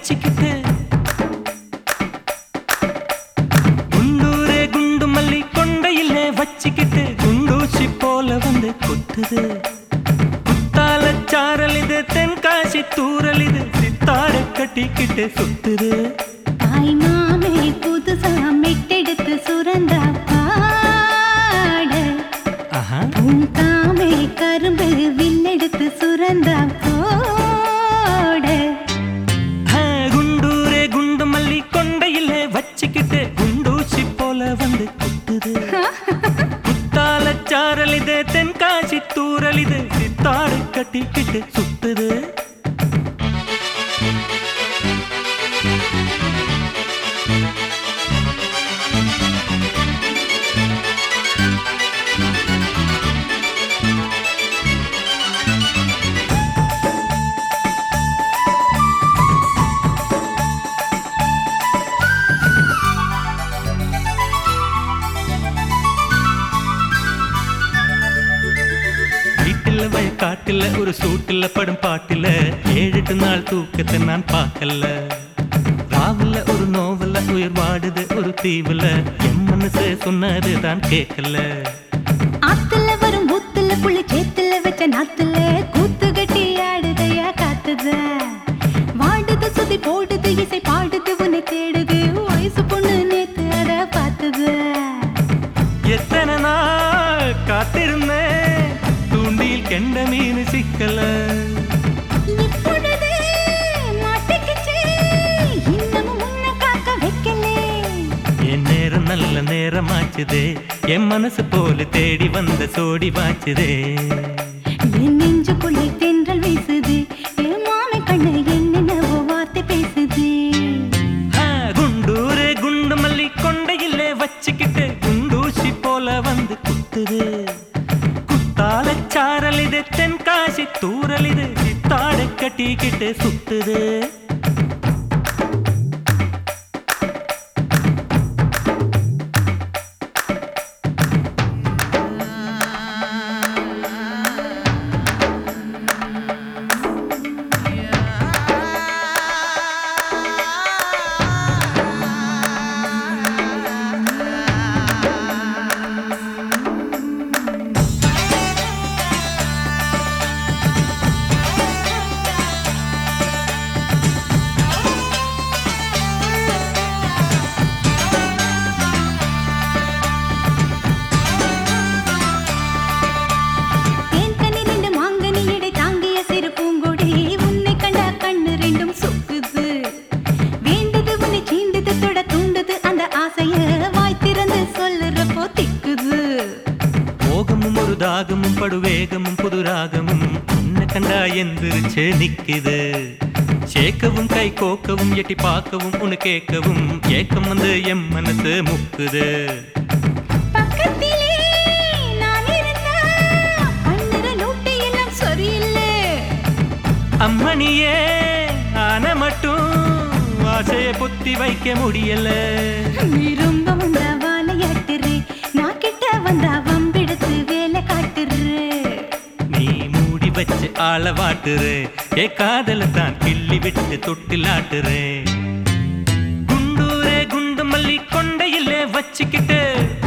வச்சுக்கிட்டு குண்டூரே குண்டு மல்லி கொண்டையிலே வச்சுக்கிட்டு குண்டூசி போல வந்து குத்துது குத்தால சாரல் இது தென்காசி தூரல் இது சித்தாடை கட்டிக்கிட்டு சுத்துது தாய் மாமே புதுசா மெட்டெடுத்து சுரந்தா பாட ஆஹா பூங்காமே கரும்பு வில்லெடுத்து சுரந்தா போட ஆ, குண்டூரே குண்டு மல்லி கொண்டையிலே வச்சுக்கிட்டு குண்டூசி போல வந்து குத்துது குத்தால சாரல் இது தென்காசி தூரல் இது சித்தாடை கட்டிக்கிட்டு சுத்துது வீட்டுல வயக்காட்டுல ஒரு சூட்டுல படும் பாட்டுல ஏழெட்டு நாள் தூக்கத்தை நான் பார்க்கல ராவுல ஒரு நோவல உயிர் வாடுது ஒரு தீவுல என் மனசு சொன்னது தான் கேட்கல ஆத்துல வரும் ஊத்துல புள்ளி சேத்துல வச்ச நாத்துல கூத்து கட்டி ஆடுதையா காத்துத வாடுது சுதி போடுது இசை பாடுது உன்னை தேடுது வயசு பொண்ணு நேத்து அத பார்த்தது எத்தனை நாள் காத்திருந்தேன் தூண்டில் கெண்ட மீன் சிக்கல இப்பொழுது மாட்டிக்கிச்சு இன்னமும் உன்னை காக்க வைக்கலே என் நேரம் நல்ல நேரமாச்சுதே என் மனசு போல தேடி வந்த சோடி வாச்சுதே என் நெஞ்சுக்குள்ளே தென்றல் வீசுது என் மாமி கண்ணு என்னென்னவோ வார்த்தை பேசுது ஆ, குண்டூரே குண்டு மல்லி கொண்டையிலே வச்சுக்கிட்டு குண்டூசி போல வந்து குத்துது குத்தால சாரல் இது தென்காசி தூரல் இது சித்தாடை கட்டிக்கிட்டு சுத்துது தேன் கனி ரெண்டு மாங்கனி இடை தாங்கிய சிறு பூங்கொடி உன்னை கண்டா கண்ணு ரெண்டும் சுக்குது வேண்டது உன்னை சீண்டது தொட தூண்டுது அந்த ஆசைய வாய் திறந்து சொல்லுறப்போ திக்குது மோகமும் ஒரு தாகமும் படுவேகமும் புது ராகமும் உன்னை கண்டா எந்திரிச்சு நிக்குது சேர்க்கவும் கை கோக்கவும் எட்டி பார்க்கவும் உன்னை கேட்கவும் ஏக்கம் வந்து என் மனசு முக்குது பக்கத்திலே நான் இருந்தா பண்ணுற லூட்டு எல்லாம் சரியில்லை அம்மணியே ஆன மட்டும் ஆசைய பொத்தி வைக்க முடியல நீ ரொம்ப வந்தா வாழையாட்டுரு நான் கிட்ட வந்தா வம்பிடுத்து வேலை காட்டுரு நீ மூடி வச்சு ஆள வாட்டுரு ஏ காதல தான் கிள்ளி விட்டு தொட்டிலாட்டுறே குண்டூரே குண்டு மல்லி கொண்டையிலே வச்சுக்கிட்டு